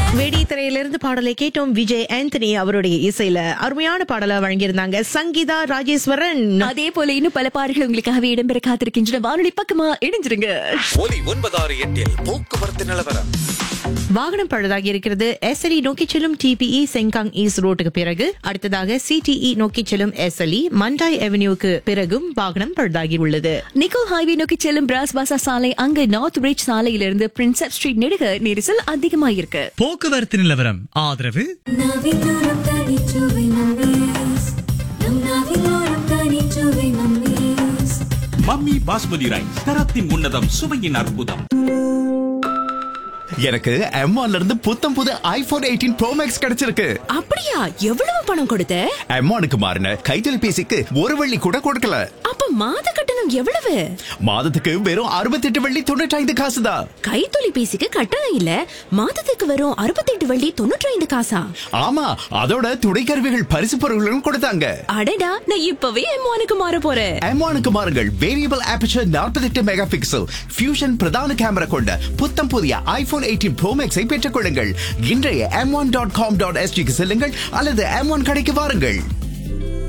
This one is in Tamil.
வெடி திரையிலிருந்து பாடலை கேட்டோம் விஜய் ஆண்டனி அவருடைய இசையில அருமையான பாடலை வழங்கியிருந்தாங்க சங்கீதா ராஜேஸ்வரன் அதே போல இன்னும் பல பாடல்கள் உங்களுக்காகவே இடம்பெற காத்திருக்கின்றன வானொலி பக்கமா இணைஞ்சிருங்க ஒலி ஒன்பதாறு எட்டில் போக்குவரத்து நிலவரம் வாகனம் பழுதாகி இருக்கிறது எஸ்எல்இ நோக்கி செல்லும் டிபிஇ செங்காங் ஈஸ்ட் ரோட்டுக்கு பிறகு அடுத்ததாக சிடிஇ நோக்கி செல்லும் எஸ்எல்இ மண்டாய் அவென்யூக்கு பிறகும் வாகனம் பழுதாகி உள்ளது நிக்கோ ஹைவே நோக்கி செல்லும் பிராஸ் பாசா சாலை அங்க நார்த் பிரிட்ஜ் சாலையிலிருந்து பிரின்சப் ஸ்ட்ரீட் நெடுக நெரிசல் அதிகமா இருக்கு போக்குவரத்து நிலவரம் ஆதரவு நாவிலோரம் தனிச்சுவை மம்மீஸ் நம் நாவிலோரம் தனிச்சுவை மம்மீஸ் மம்மி பாஸ்மதி ரைஸ் தரத்தின் உன்னதம் சுவையின் அற்புதம் எனக்கு M1 ல இருந்து புத்தம் புது ஐபோன் எயிட்டீன் ப்ரோ மேக்ஸ் கிடைச்சிருக்கு அப்படியா எவ்வளவு பணம் கொடுத்த M1க்கு மாறின கைத்தொலைபேசிக்கு ஒரு வெள்ளி கூட கொடுக்கல அப்ப மாத கட்டணம் எவ்வளவு மாதத்துக்கு வெறும் 68 வெள்ளி தொண்ணூற்றி காசு தான் கைத்தொலைபேசிக்கு கட்டணம் இல்ல மாதத்துக்கு வரும் அறுபத்தெட்டு வள்ளி தொண்ணூற்றி ஐந்து காசா ஆமா அதோட துணை கருவிகள் பரிசு பொருட்களும் கொடுத்தாங்க அடடா நான் இப்பவே எம்மானுக்கு மாற போறேன் M1க்கு மாறுங்கள் variable aperture 48 megapixel fusion பிரதான கேமரா கொண்ட புத்தம் புதிய ஐபோன் எயிட்டீன் ப்ரோ மேக்ஸை பெற்றுக் கொள்ளுங்கள் இன்றைய M one dot com dot எஸ்டிக்கு செல்லுங்கள் அல்லது எம் ஒன் கடைக்கு வாருங்கள்